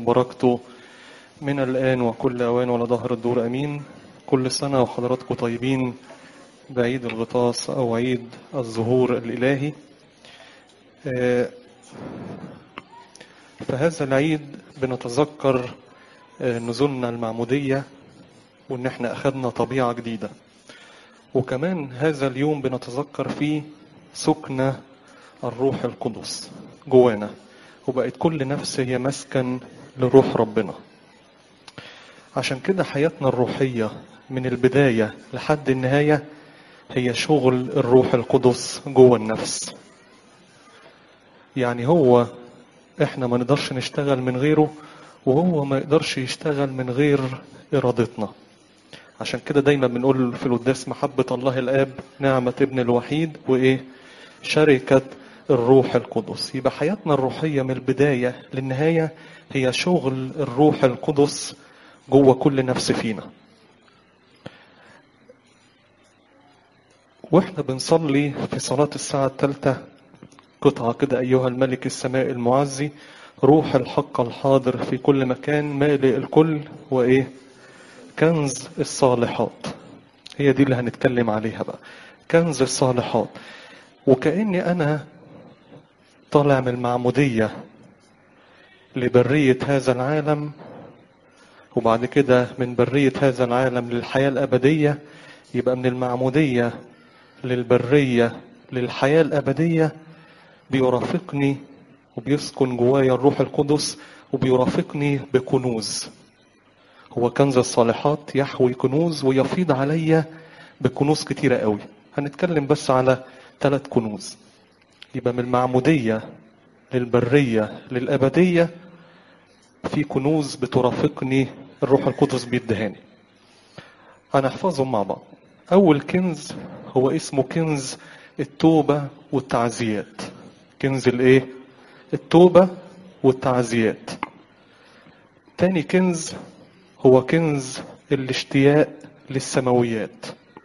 بركته من الآن وكل أوان ولا ظهر الدور أمين كل سنة وحضراتكم طيبين بعيد الغطاس أو عيد الظهور الإلهي آه، فهذا العيد بنتذكر آه، نزولنا المعمودية وإن احنا أخذنا طبيعة جديدة وكمان هذا اليوم بنتذكر فيه سكن الروح القدس جوانا وبقت كل نفس هي مسكن لروح ربنا عشان كده حياتنا الروحية من البداية لحد النهاية هي شغل الروح القدس جوه النفس يعني هو احنا ما نقدرش نشتغل من غيره وهو ما يقدرش يشتغل من غير ارادتنا عشان كده دايما بنقول في القداس محبة الله الآب نعمة ابن الوحيد وإيه شركة الروح القدس يبقى حياتنا الروحية من البداية للنهاية هي شغل الروح القدس جوه كل نفس فينا واحنا بنصلي في صلاة الساعة الثالثة قطعة كده أيها الملك السماء المعزي روح الحق الحاضر في كل مكان مالئ الكل وإيه كنز الصالحات هي دي اللي هنتكلم عليها بقى كنز الصالحات وكأني أنا طالع من المعمودية لبرية هذا العالم وبعد كده من برية هذا العالم للحياة الأبدية يبقى من المعمودية للبرية للحياة الأبدية بيرافقني وبيسكن جوايا الروح القدس وبيرافقني بكنوز هو كنز الصالحات يحوي كنوز ويفيض عليا بكنوز كتيرة قوي هنتكلم بس على ثلاث كنوز يبقى من المعمودية للبرية للأبدية في كنوز بترافقني الروح القدس بيدهاني هنحفظهم مع بعض أول كنز هو اسمه كنز التوبة والتعزيات كنز الايه التوبة والتعزيات تاني كنز هو كنز الاشتياق للسماويات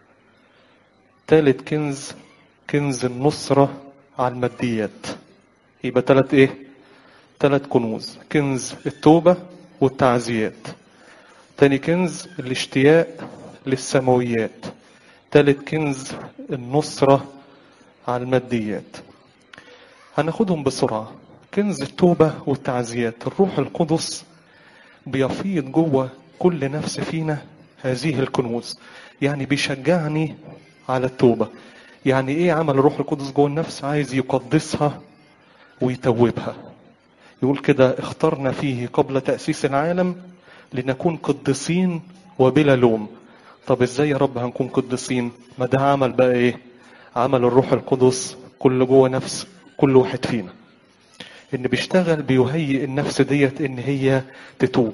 تالت كنز كنز النصرة على الماديات يبقى تلات ايه تلات كنوز كنز التوبة والتعزيات تاني كنز الاشتياق للسماويات تالت كنز النصرة على الماديات هناخدهم بسرعة كنز التوبة والتعزيات الروح القدس بيفيض جوه كل نفس فينا هذه الكنوز يعني بيشجعني على التوبة يعني ايه عمل الروح القدس جوه النفس عايز يقدسها ويتوبها يقول كده اخترنا فيه قبل تأسيس العالم لنكون قدسين وبلا لوم طب ازاي يا رب هنكون قدسين ما ده عمل بقى ايه عمل الروح القدس كل جوه نفس كل واحد فينا ان بيشتغل بيهيئ النفس ديت ان هي تتوب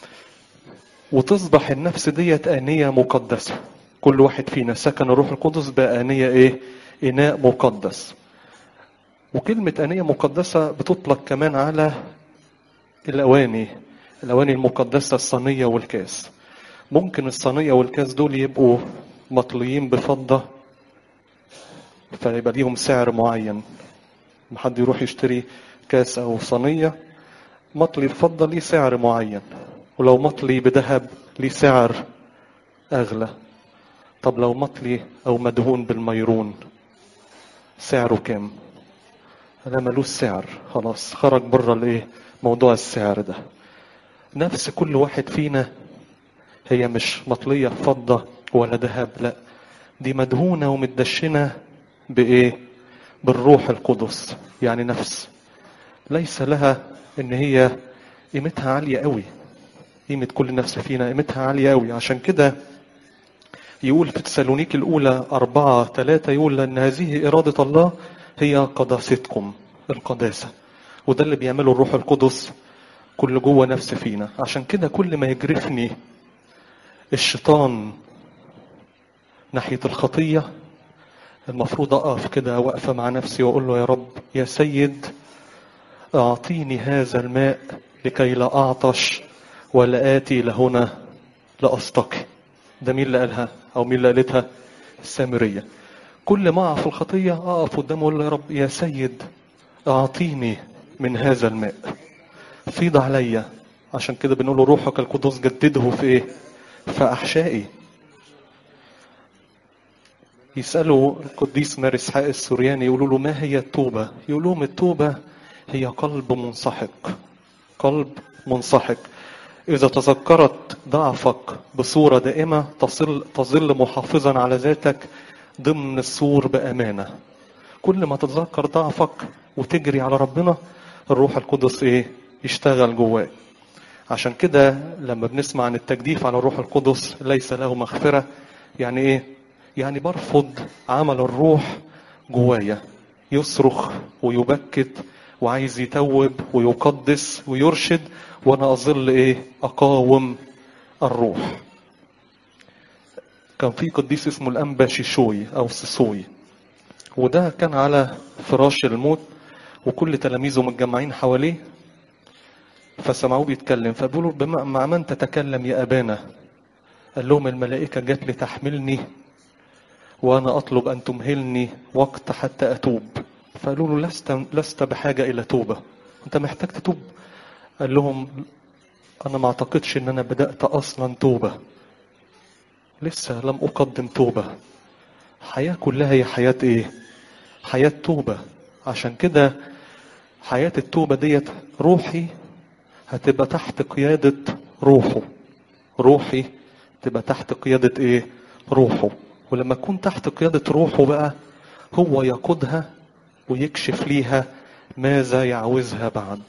وتصبح النفس ديت آنية مقدسة كل واحد فينا سكن الروح القدس بقى آنية ايه إناء مقدس وكلمة آنية مقدسة بتطلق كمان على الأواني الأواني المقدسة الصينية والكاس ممكن الصينية والكاس دول يبقوا مطليين بفضة فيبقى ليهم سعر معين حد يروح يشتري كاس أو صينية مطلي بفضة ليه سعر معين ولو مطلي بذهب ليه سعر أغلى طب لو مطلي أو مدهون بالميرون سعره كام؟ أنا ملوش سعر خلاص خرج بره الايه موضوع السعر ده نفس كل واحد فينا هي مش مطلية فضة ولا ذهب لا دي مدهونة ومتدشنة بإيه بالروح القدس يعني نفس ليس لها ان هي قيمتها عالية قوي قيمة كل نفس فينا قيمتها عالية قوي عشان كده يقول في تسالونيك الأولى أربعة ثلاثة يقول أن هذه إرادة الله هي قداستكم القداسة وده اللي بيعمله الروح القدس كل جوه نفس فينا عشان كده كل ما يجرفني الشيطان ناحية الخطية المفروض أقف كده واقفة مع نفسي وأقول له يا رب يا سيد أعطيني هذا الماء لكي لا أعطش ولا آتي لهنا لأستقي ده مين اللي قالها أو مين اللي قالتها السامرية كل ما أقع في الخطية أقف قدامه أقول له يا رب يا سيد أعطيني من هذا الماء فيض عليا عشان كده بنقول له روحك القدس جدده في ايه في احشائي يسألوا القديس ماري اسحاق السورياني يقولوا له ما هي التوبة يقول لهم التوبة هي قلب منسحق قلب منسحق إذا تذكرت ضعفك بصورة دائمة تصل تظل محافظا على ذاتك ضمن السور بأمانة كل ما تتذكر ضعفك وتجري على ربنا الروح القدس ايه يشتغل جواك عشان كده لما بنسمع عن التجديف على الروح القدس ليس له مغفرة يعني ايه يعني برفض عمل الروح جوايا يصرخ ويبكت وعايز يتوب ويقدس ويرشد وانا اظل ايه اقاوم الروح كان في قديس اسمه الانبا شيشوي او سيسوي وده كان على فراش الموت وكل تلاميذه متجمعين حواليه فسمعوه بيتكلم فبيقولوا بما مع من تتكلم يا ابانا قال لهم الملائكه جت لتحملني وانا اطلب ان تمهلني وقت حتى اتوب فقالوا له لست لست بحاجه الى توبه انت محتاج تتوب قال لهم انا ما اعتقدش ان انا بدات اصلا توبه لسه لم اقدم توبه حياه كلها هي حياه ايه حياه توبه عشان كده حياه التوبه ديت روحي هتبقى تحت قياده روحه روحي تبقى تحت قياده ايه روحه ولما تكون تحت قياده روحه بقى هو يقودها ويكشف ليها ماذا يعوزها بعد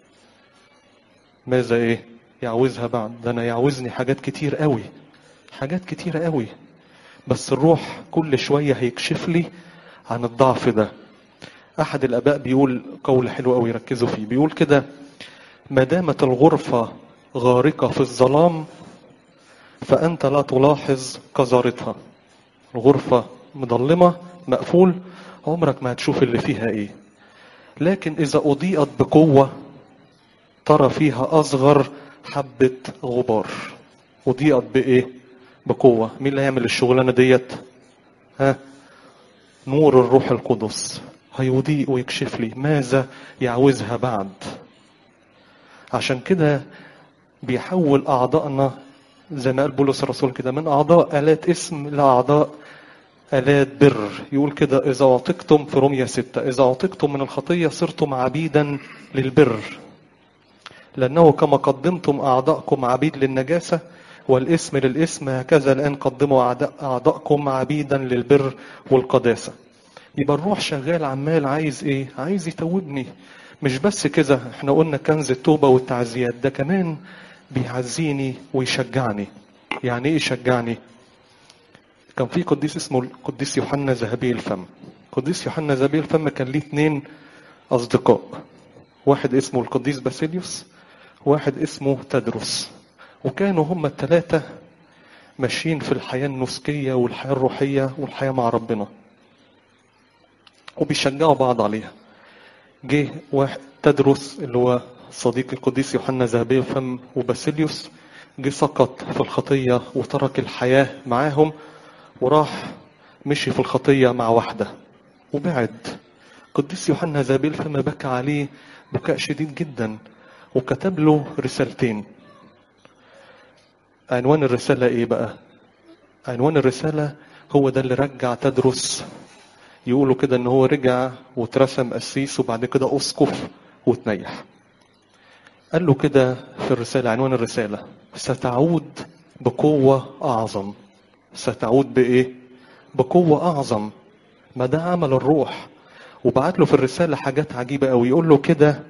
ماذا ايه يعوزها بعد ده انا يعوزني حاجات كتير قوي حاجات كتير قوي بس الروح كل شوية هيكشف لي عن الضعف ده احد الاباء بيقول قول حلو قوي ركزوا فيه بيقول كده ما دامت الغرفة غارقة في الظلام فأنت لا تلاحظ قذارتها الغرفة مظلمة مقفول عمرك ما هتشوف اللي فيها ايه لكن إذا أضيئت بقوة ترى فيها أصغر حبة غبار أضيئت بإيه؟ بقوة مين اللي هيعمل الشغلانة ديت؟ ها؟ نور الروح القدس هيضيء ويكشف لي ماذا يعوزها بعد عشان كده بيحول أعضائنا زي ما قال بولس الرسول كده من أعضاء آلات اسم لأعضاء آلات بر يقول كده إذا أعتقتم في رمية ستة إذا أعتقتم من الخطية صرتم عبيدا للبر لأنه كما قدمتم أعضاءكم عبيد للنجاسة والاسم للاسم هكذا الآن قدموا أعداء أعضاءكم عبيدا للبر والقداسة يبقى الروح شغال عمال عايز إيه؟ عايز يتوبني مش بس كده احنا قلنا كنز التوبة والتعزيات ده كمان بيعزيني ويشجعني يعني ايه يشجعني كان في قديس اسمه القديس يوحنا ذهبي الفم قديس يوحنا ذهبي الفم كان ليه اتنين أصدقاء واحد اسمه القديس باسيليوس واحد اسمه تدرس وكانوا هما الثلاثة ماشيين في الحياة النسكية والحياة الروحية والحياة مع ربنا وبيشجعوا بعض عليها جه واحد تدرس اللي هو صديق القديس يوحنا ذهبي الفم وباسيليوس جه سقط في الخطية وترك الحياة معاهم وراح مشي في الخطية مع واحدة وبعد قديس يوحنا ذهبي الفم بكى عليه بكاء شديد جدا وكتب له رسالتين عنوان الرسالة ايه بقى عنوان الرسالة هو ده اللي رجع تدرس يقولوا كده ان هو رجع واترسم قسيس وبعد كده اسقف وتنيح قال له كده في الرسالة عنوان الرسالة ستعود بقوة أعظم ستعود بإيه؟ بقوة أعظم ما ده عمل الروح وبعت له في الرسالة حاجات عجيبة أوي يقول له كده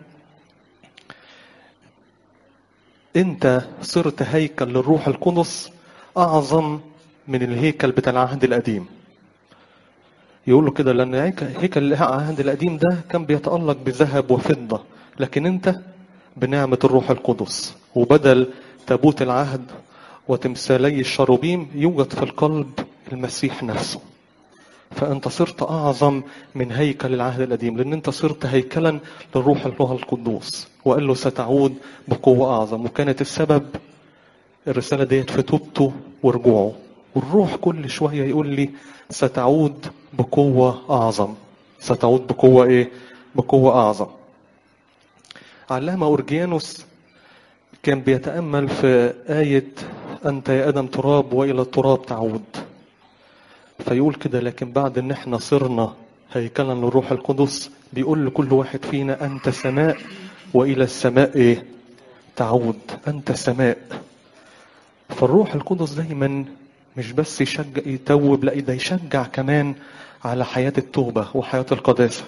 أنت صرت هيكل للروح القدس أعظم من الهيكل بتاع العهد القديم يقول له كده لأن هيكل العهد القديم ده كان بيتألق بذهب وفضة لكن أنت بنعمة الروح القدس وبدل تابوت العهد وتمثالي الشروبيم يوجد في القلب المسيح نفسه فأنت صرت أعظم من هيكل العهد القديم لأن أنت صرت هيكلا للروح الله القدوس وقال له ستعود بقوة أعظم وكانت السبب الرسالة ديت في توبته ورجوعه والروح كل شوية يقول لي ستعود بقوة أعظم ستعود بقوة إيه؟ بقوة أعظم علامة أورجيانوس كان بيتأمل في آية أنت يا آدم تراب وإلى التراب تعود فيقول كده لكن بعد ان احنا صرنا هيكلا للروح القدس بيقول لكل واحد فينا انت سماء والى السماء ايه تعود انت سماء فالروح القدس دايما مش بس يشجع يتوب لا ده يشجع كمان على حياة التوبة وحياة القداسة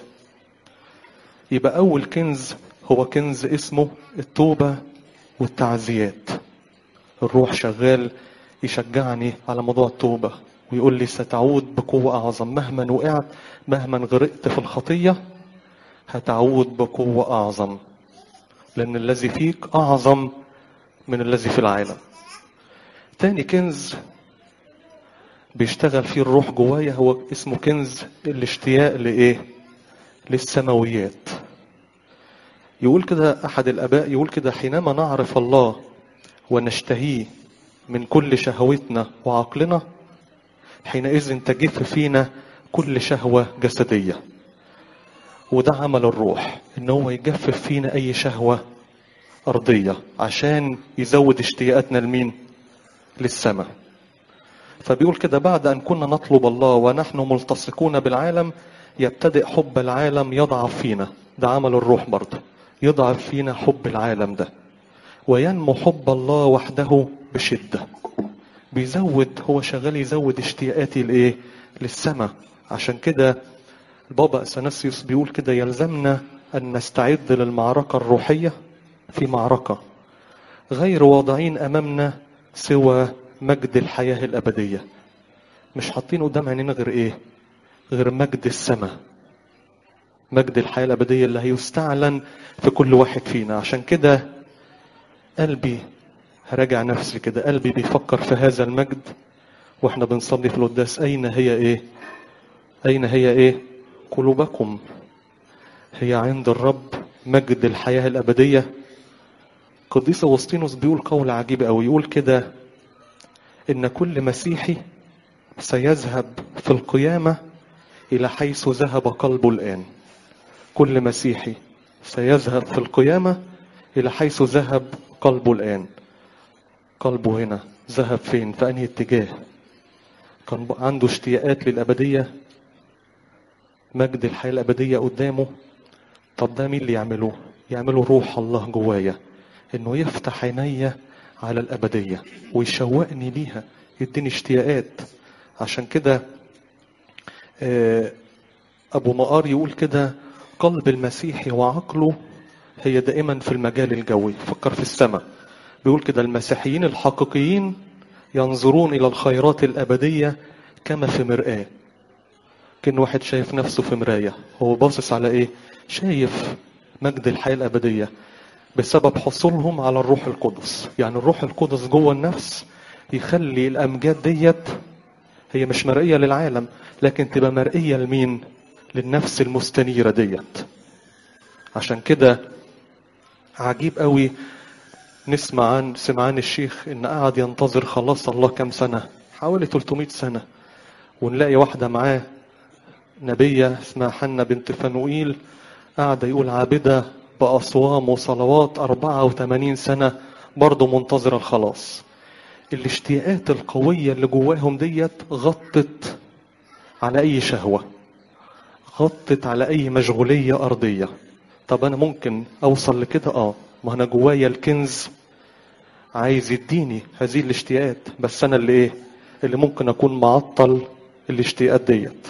يبقى أول كنز هو كنز اسمه التوبة والتعزيات الروح شغال يشجعني على موضوع التوبة ويقول لي ستعود بقوة أعظم مهما وقعت مهما غرقت في الخطية هتعود بقوة أعظم لأن الذي فيك أعظم من الذي في العالم تاني كنز بيشتغل فيه الروح جوايا هو اسمه كنز الاشتياق لإيه للسماويات يقول كده أحد الآباء يقول كده حينما نعرف الله ونشتهيه من كل شهوتنا وعقلنا حينئذ تجف فينا كل شهوة جسدية وده عمل الروح ان هو يجفف فينا اي شهوة ارضية عشان يزود اشتياقاتنا لمين للسماء فبيقول كده بعد ان كنا نطلب الله ونحن ملتصقون بالعالم يبتدئ حب العالم يضعف فينا ده عمل الروح برضه يضعف فينا حب العالم ده وينمو حب الله وحده بشده بيزود هو شغال يزود اشتياقاتي لايه للسماء عشان كده البابا اثناسيوس بيقول كده يلزمنا ان نستعد للمعركه الروحيه في معركه غير واضعين امامنا سوى مجد الحياه الابديه مش حاطين قدام عينينا غير ايه غير مجد السماء مجد الحياه الابديه اللي هيستعلن في كل واحد فينا عشان كده قلبي هراجع نفسي كده قلبي بيفكر في هذا المجد واحنا بنصلي في القداس اين هي ايه اين هي ايه قلوبكم هي عند الرب مجد الحياة الأبدية قديس أغسطينوس بيقول قول عجيب أوي يقول كده إن كل مسيحي سيذهب في القيامة إلى حيث ذهب قلبه الآن كل مسيحي سيذهب في القيامة إلى حيث ذهب قلبه الآن قلبه هنا ذهب فين في أنهي اتجاه كان عنده اشتياقات للأبدية مجد الحياة الأبدية قدامه طب ده مين اللي يعمله يعمله روح الله جوايا انه يفتح عينيا على الأبدية ويشوقني ليها يديني اشتياقات عشان كده أبو مقار يقول كده قلب المسيحي وعقله هي دائما في المجال الجوي فكر في السماء بيقول كده المسيحيين الحقيقيين ينظرون إلى الخيرات الأبدية كما في مرآة كأن واحد شايف نفسه في مراية هو باصص على إيه شايف مجد الحياة الأبدية بسبب حصولهم على الروح القدس يعني الروح القدس جوه النفس يخلي الأمجاد ديت هي مش مرئية للعالم لكن تبقى مرئية لمين للنفس المستنيرة ديت عشان كده عجيب قوي نسمع عن سمعان الشيخ ان قعد ينتظر خلاص الله كام سنة حوالي 300 سنة ونلاقي واحدة معاه نبية اسمها حنة بنت فنوئيل قاعدة يقول عابدة بأصوام وصلوات 84 سنة برضه منتظرة الخلاص الاشتياقات القوية اللي جواهم ديت غطت على أي شهوة غطت على أي مشغولية أرضية طب أنا ممكن أوصل لكده آه ما أنا جوايا الكنز عايز يديني هذه الاشتياقات بس أنا اللي إيه اللي ممكن أكون معطل الاشتياقات ديت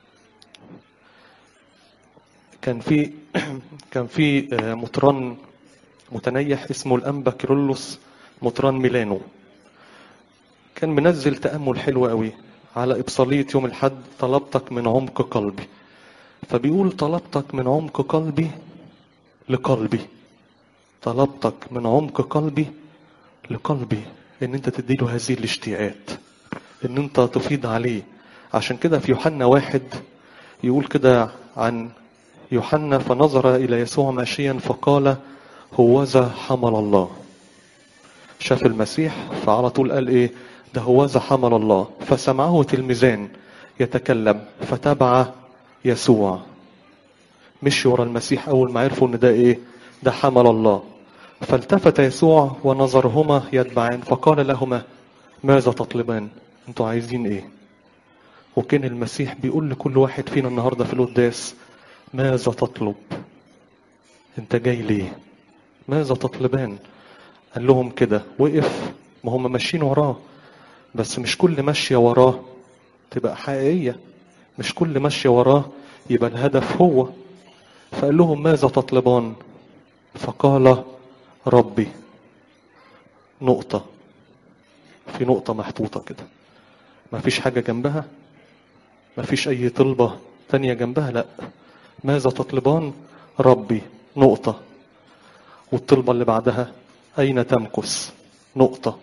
كان في كان في مطران متنيح اسمه الأنبا كيرلس مطران ميلانو كان منزل تأمل حلو قوي على إبصالية يوم الحد طلبتك من عمق قلبي فبيقول طلبتك من عمق قلبي لقلبي طلبتك من عمق قلبي لقلبي ان انت تديله هذه الاشتياقات ان انت تفيض عليه عشان كده في يوحنا واحد يقول كده عن يوحنا فنظر إلى يسوع ماشيا فقال هوذا حمل الله شاف المسيح فعلى طول قال ايه ده هوذا حمل الله فسمعه تلميذان يتكلم فتبع يسوع مشي ورا المسيح اول ما عرفوا ان ده ايه ده حمل الله فالتفت يسوع ونظرهما يتبعان فقال لهما ماذا تطلبان انتوا عايزين ايه وكان المسيح بيقول لكل واحد فينا النهاردة في القداس ماذا تطلب انت جاي ليه ماذا تطلبان قال لهم كده وقف ما هم ماشيين وراه بس مش كل ماشية وراه تبقى حقيقية مش كل ماشية وراه يبقى الهدف هو فقال لهم ماذا تطلبان فقال ربي نقطة في نقطة محطوطة كده ما فيش حاجة جنبها ما فيش أي طلبة تانية جنبها لا ماذا تطلبان ربي نقطة والطلبة اللي بعدها أين تمكث نقطة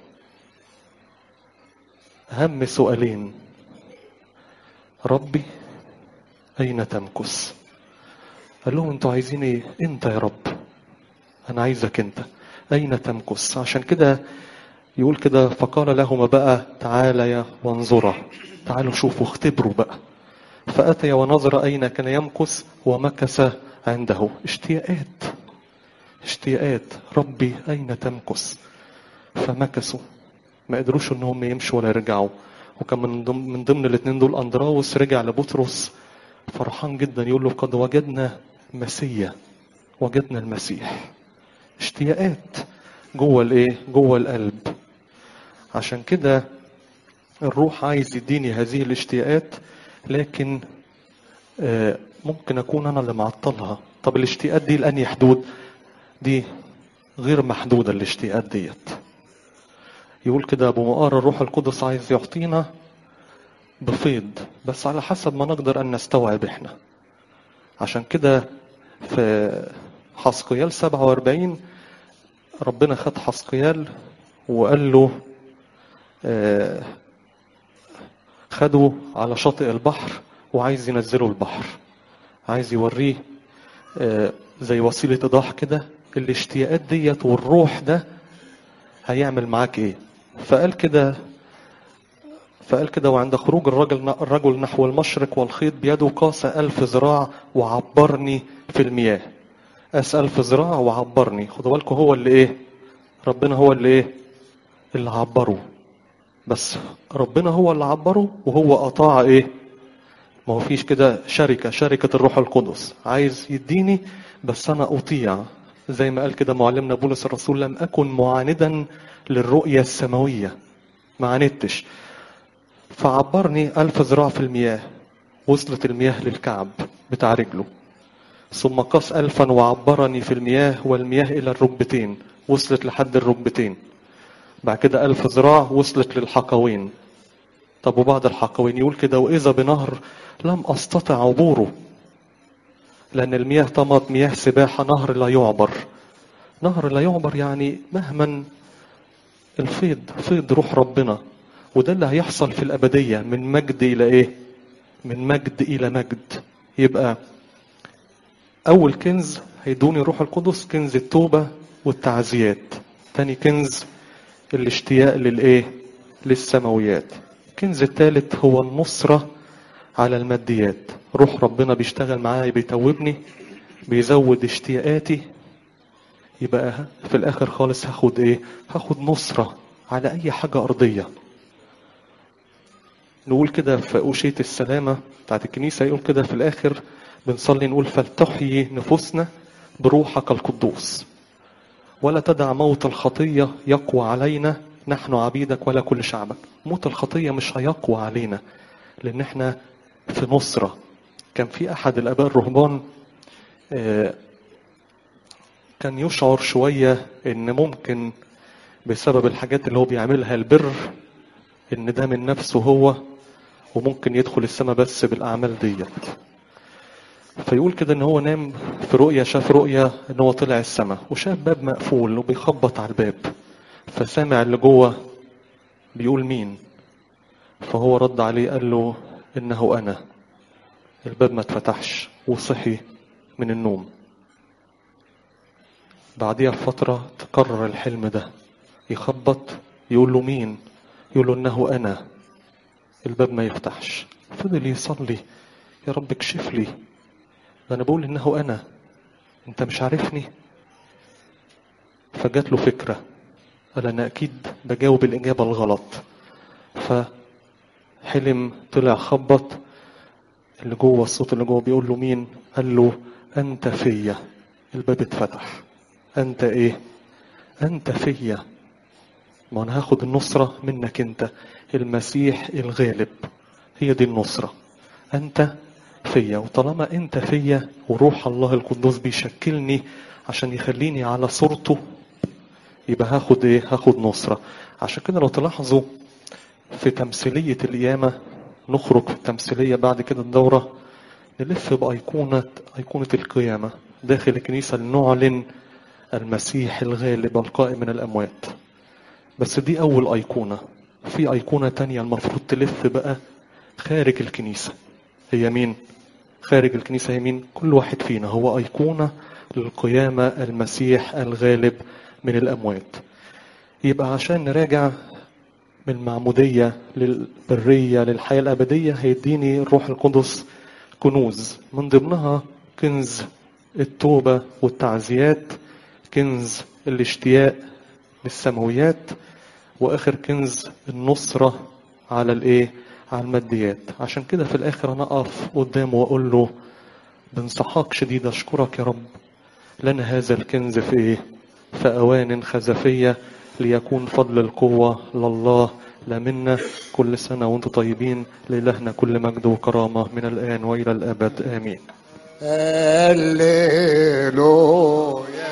أهم سؤالين ربي أين تمكث قال لهم انتوا عايزين ايه انت يا رب انا عايزك انت اين تمكث عشان كده يقول كده فقال لهما بقى تعالى وانظرا تعالوا شوفوا اختبروا بقى فأتي ونظر أين كان يمكث ومكث عنده اشتياقات اشتياقات ربي أين تمكث فمكثوا ما قدروش انهم يمشوا ولا يرجعوا وكان من ضمن من ضمن الاثنين دول اندراوس رجع لبطرس فرحان جدا يقول له قد وجدنا مسيا وجدنا المسيح اشتياقات جوه الايه جوه القلب عشان كده الروح عايز يديني هذه الاشتياقات لكن آه، ممكن اكون انا اللي معطلها طب الاشتياقات دي لاني حدود دي غير محدوده الاشتياقات ديت يقول كده ابو مقار الروح القدس عايز يعطينا بفيض بس على حسب ما نقدر ان نستوعب احنا عشان كده في حسقيال 47 ربنا خد حسقيال وقال له آه، خده على شاطئ البحر وعايز ينزله البحر عايز يوريه آه، زي وسيلة إيضاح كده الاشتياقات ديت والروح ده هيعمل معاك ايه فقال كده فقال كده وعند خروج الرجل الرجل نحو المشرق والخيط بيده قاس ألف ذراع وعبرني في المياه قاس ألف ذراع وعبرني خدوا بالكم هو اللي ايه ربنا هو اللي ايه اللي عبره بس ربنا هو اللي عبره وهو أطاع ايه ما هو فيش كده شركة شركة الروح القدس عايز يديني بس أنا أطيع زي ما قال كده معلمنا بولس الرسول لم أكن معاندا للرؤية السماوية ما عاندتش فعبرني ألف ذراع في المياه وصلت المياه للكعب بتاع رجله ثم قاس ألفا وعبرني في المياه والمياه إلى الركبتين وصلت لحد الركبتين بعد كده ألف ذراع وصلت للحقوين طب وبعد الحقوين يقول كده وإذا بنهر لم أستطع عبوره لأن المياه طمت مياه سباحة نهر لا يعبر نهر لا يعبر يعني مهما الفيض فيض روح ربنا وده اللي هيحصل في الأبدية من مجد إلى إيه من مجد إلى مجد يبقى أول كنز هيدوني روح القدس كنز التوبة والتعزيات تاني كنز الاشتياق للإيه للسماويات الكنز الثالث هو النصرة على الماديات روح ربنا بيشتغل معايا بيتوبني بيزود اشتياقاتي يبقى في الاخر خالص هاخد ايه هاخد نصرة على اي حاجة ارضية نقول كده في أوشية السلامة بتاعت الكنيسة يقول كده في الآخر بنصلي نقول فلتحيي نفوسنا بروحك القدوس ولا تدع موت الخطية يقوى علينا نحن عبيدك ولا كل شعبك موت الخطية مش هيقوى علينا لأن احنا في نصرة كان في أحد الآباء الرهبان آه، كان يشعر شوية إن ممكن بسبب الحاجات اللي هو بيعملها البر إن ده من نفسه هو وممكن يدخل السماء بس بالأعمال ديت فيقول كده إن هو نام في رؤية شاف رؤية إن هو طلع السماء وشاف باب مقفول وبيخبط على الباب فسامع اللي جوه بيقول مين فهو رد عليه قال له إنه أنا الباب ما اتفتحش وصحي من النوم بعديها بفترة تكرر الحلم ده يخبط يقول له مين يقول له إنه أنا الباب ما يفتحش فضل يصلي يا رب اكشف لي ده أنا بقول إنه أنا أنت مش عارفني فجات له فكرة قال أنا أكيد بجاوب الإجابة الغلط فحلم طلع خبط اللي جوه الصوت اللي جوه بيقول له مين قال له أنت فيا الباب اتفتح أنت إيه أنت فيا ما أنا هاخد النصرة منك أنت المسيح الغالب هي دي النصرة أنت فيا وطالما أنت فيا وروح الله القدوس بيشكلني عشان يخليني على صورته يبقى هاخد إيه هاخد نصرة عشان كده لو تلاحظوا في تمثيلية القيامة نخرج في التمثيلية بعد كده الدورة نلف بأيقونة أيقونة القيامة داخل الكنيسة لنعلن المسيح الغالب القائم من الأموات بس دي أول أيقونة في أيقونة تانية المفروض تلف بقى خارج الكنيسة هي مين؟ خارج الكنيسة هي مين؟ كل واحد فينا هو أيقونة للقيامة المسيح الغالب من الأموات يبقى عشان نراجع من المعمودية للبرية للحياة الأبدية هيديني الروح القدس كنوز من ضمنها كنز التوبة والتعزيات كنز الاشتياق للسماويات واخر كنز النصرة على الايه على الماديات عشان كده في الاخر انا اقف قدامه واقول له بانصحاك شديد اشكرك يا رب لنا هذا الكنز في ايه في اوان خزفية ليكون فضل القوة لله لا منا كل سنة وانتم طيبين لإلهنا كل مجد وكرامة من الآن وإلى الأبد آمين هللويا